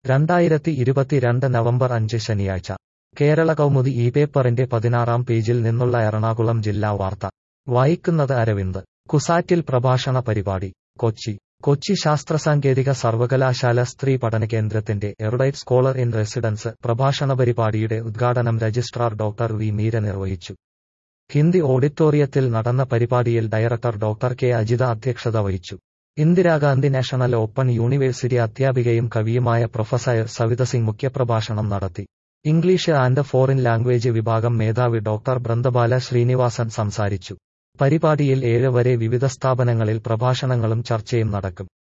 രണ്ടായിരത്തി ഇരുപത്തിരണ്ട് നവംബർ അഞ്ച് ശനിയാഴ്ച കേരള കൗമുദി ഈ പേപ്പറിന്റെ പതിനാറാം പേജിൽ നിന്നുള്ള എറണാകുളം ജില്ലാ വാർത്ത വായിക്കുന്നത് അരവിന്ദ് കുസാറ്റിൽ പ്രഭാഷണ പരിപാടി കൊച്ചി കൊച്ചി ശാസ്ത്ര സാങ്കേതിക സർവകലാശാല സ്ത്രീ പഠന കേന്ദ്രത്തിന്റെ എറുഡൈറ്റ് സ്കോളർ ഇൻ റെസിഡൻസ് പ്രഭാഷണ പരിപാടിയുടെ ഉദ്ഘാടനം രജിസ്ട്രാർ ഡോക്ടർ വി മീര നിർവഹിച്ചു ഹിന്ദി ഓഡിറ്റോറിയത്തിൽ നടന്ന പരിപാടിയിൽ ഡയറക്ടർ ഡോക്ടർ കെ അജിത അധ്യക്ഷത വഹിച്ചു ഇന്ദിരാഗാന്ധി നാഷണൽ ഓപ്പൺ യൂണിവേഴ്സിറ്റി അധ്യാപികയും കവിയുമായ പ്രൊഫസർ സവിത സിംഗ് മുഖ്യപ്രഭാഷണം നടത്തി ഇംഗ്ലീഷ് ആൻഡ് ഫോറിൻ ലാംഗ്വേജ് വിഭാഗം മേധാവി ഡോക്ടർ ബൃന്ദബാല ശ്രീനിവാസൻ സംസാരിച്ചു പരിപാടിയിൽ ഏഴ് വരെ വിവിധ സ്ഥാപനങ്ങളിൽ പ്രഭാഷണങ്ങളും ചർച്ചയും നടക്കും